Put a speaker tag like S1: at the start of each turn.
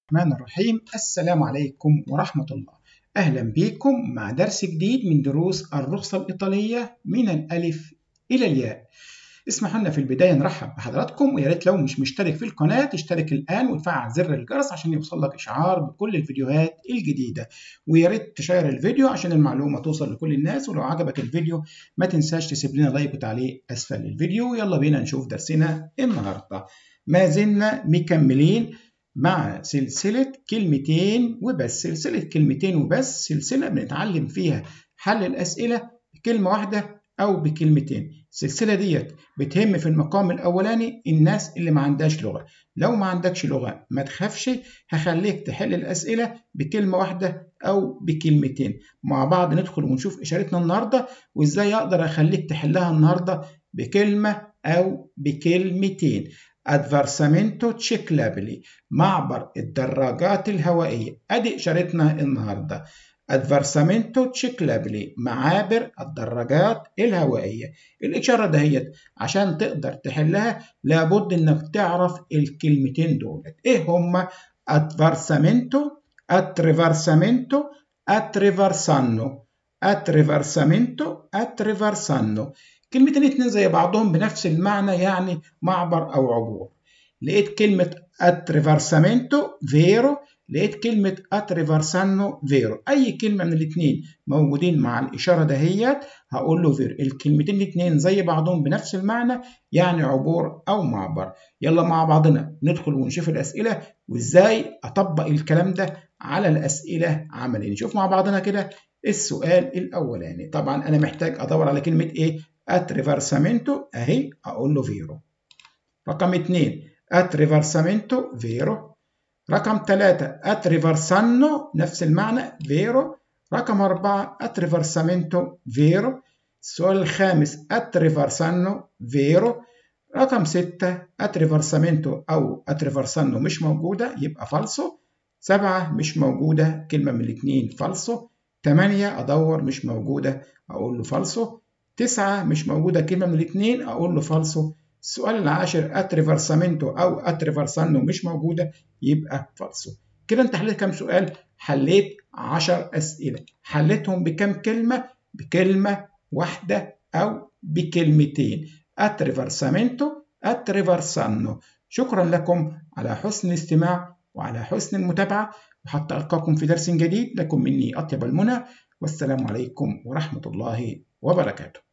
S1: الرحمن الرحيم السلام عليكم ورحمة الله أهلا بكم مع درس جديد من دروس الرخصة الإيطالية من الألف إلى الياء اسمحوا لنا في البداية نرحب بحضراتكم ويا ريت لو مش مشترك في القناة تشترك الآن وتفعل زر الجرس عشان يوصل لك إشعار بكل الفيديوهات الجديدة ويا ريت تشير الفيديو عشان المعلومة توصل لكل الناس ولو عجبك الفيديو ما تنساش تسيب لنا لايك وتعليق أسفل الفيديو يلا بينا نشوف درسنا النهاردة ما زلنا مكملين مع سلسلة كلمتين وبس سلسلة كلمتين وبس سلسلة بنتعلم فيها حل الأسئلة بكلمة واحدة أو بكلمتين السلسلة ديت بتهم في المقام الأولاني الناس اللي ما عندهاش لغة لو ما عندكش لغة ما تخافش هخليك تحل الأسئلة بكلمة واحدة أو بكلمتين مع بعض ندخل ونشوف إشارتنا النهاردة وإزاي أقدر أخليك تحلها النهاردة بكلمة أو بكلمتين ادفرسامنتو تشيكلابلي معبر الدراجات الهوائية ادي اشارتنا النهاردة ادفرسامنتو تشيكلابلي معابر الدراجات الهوائية الاشارة دهيت عشان تقدر تحلها لابد انك تعرف الكلمتين دولت ايه هما ادفرسامنتو اتريفرسامنتو اتريفرسانو اتريفرسامنتو اتريفرسانو كلمتين اتنين زي بعضهم بنفس المعنى يعني معبر أو عبور لقيت كلمة اتريفرسامنتو فيرو لقيت كلمة اتريفرسانو فيرو أي كلمة من الاتنين موجودين مع الإشارة دهيت هقول له فيرو الكلمتين الاتنين زي بعضهم بنفس المعنى يعني عبور أو معبر يلا مع بعضنا ندخل ونشوف الأسئلة وإزاي أطبق الكلام ده على الأسئلة عملي نشوف مع بعضنا كده السؤال الأولاني طبعا أنا محتاج أدور على كلمة إيه اتريفرسامنتو اهي اقول له فيرو رقم 2 اتريفرسامنتو فيرو رقم 3 اتريفرسانو نفس المعنى فيرو رقم 4 اتريفرسامنتو فيرو السؤال الخامس اتريفرسانو فيرو رقم 6 اتريفرسامنتو او اتريفرسانو مش موجودة يبقى فالسو سبعة مش موجودة كلمة من الاثنين فالسو 8 أدور مش موجودة أقول له فالسو تسعة مش موجودة كلمة من الاثنين أقول له فالسو السؤال العاشر اتريفرسامنتو أو اتريفرسانو مش موجودة يبقى فالسو كده أنت حليت كام سؤال؟ حليت 10 أسئلة حليتهم بكام كلمة؟ بكلمة واحدة أو بكلمتين اتريفرسامنتو اتريفرسانو شكرا لكم على حسن الاستماع وعلى حسن المتابعة وحتى ألقاكم في درس جديد لكم مني أطيب المنى والسلام عليكم ورحمة الله وبركاته